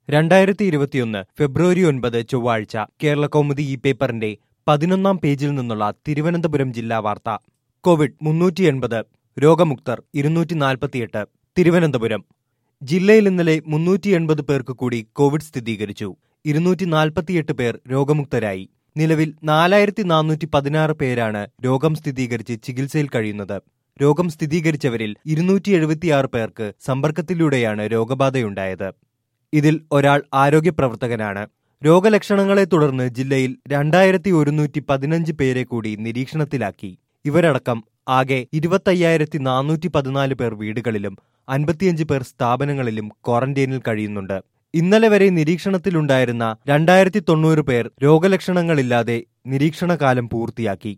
രണ്ടായിരത്തി ഇരുപത്തിയൊന്ന് ഫെബ്രുവരി ഒൻപത് ചൊവ്വാഴ്ച കേരള കൗമുദി ഈ പേപ്പറിന്റെ പതിനൊന്നാം പേജിൽ നിന്നുള്ള തിരുവനന്തപുരം ജില്ലാ വാർത്ത കോവിഡ് മുന്നൂറ്റി എൺപത് രോഗമുക്തർ ഇരുന്നൂറ്റി നാൽപ്പത്തിയെട്ട് തിരുവനന്തപുരം ജില്ലയിൽ ഇന്നലെ മുന്നൂറ്റി എൺപത് പേർക്ക് കൂടി കോവിഡ് സ്ഥിരീകരിച്ചു ഇരുന്നൂറ്റി നാൽപ്പത്തിയെട്ട് പേർ രോഗമുക്തരായി നിലവിൽ നാലായിരത്തി നാനൂറ്റി പതിനാറ് പേരാണ് രോഗം സ്ഥിരീകരിച്ച് ചികിത്സയിൽ കഴിയുന്നത് രോഗം സ്ഥിരീകരിച്ചവരിൽ ഇരുന്നൂറ്റി എഴുപത്തിയാറ് പേർക്ക് സമ്പർക്കത്തിലൂടെയാണ് രോഗബാധയുണ്ടായത് ഇതിൽ ഒരാൾ ആരോഗ്യപ്രവർത്തകനാണ് രോഗലക്ഷണങ്ങളെ തുടർന്ന് ജില്ലയിൽ രണ്ടായിരത്തി ഒരുന്നൂറ്റി പതിനഞ്ച് പേരെ കൂടി നിരീക്ഷണത്തിലാക്കി ഇവരടക്കം ആകെ ഇരുപത്തയ്യായിരത്തി നാനൂറ്റി പതിനാല് പേർ വീടുകളിലും അൻപത്തിയഞ്ച് പേർ സ്ഥാപനങ്ങളിലും ക്വാറന്റൈനിൽ കഴിയുന്നുണ്ട് ഇന്നലെ വരെ നിരീക്ഷണത്തിലുണ്ടായിരുന്ന രണ്ടായിരത്തി തൊണ്ണൂറ് പേർ രോഗലക്ഷണങ്ങളില്ലാതെ നിരീക്ഷണകാലം പൂർത്തിയാക്കി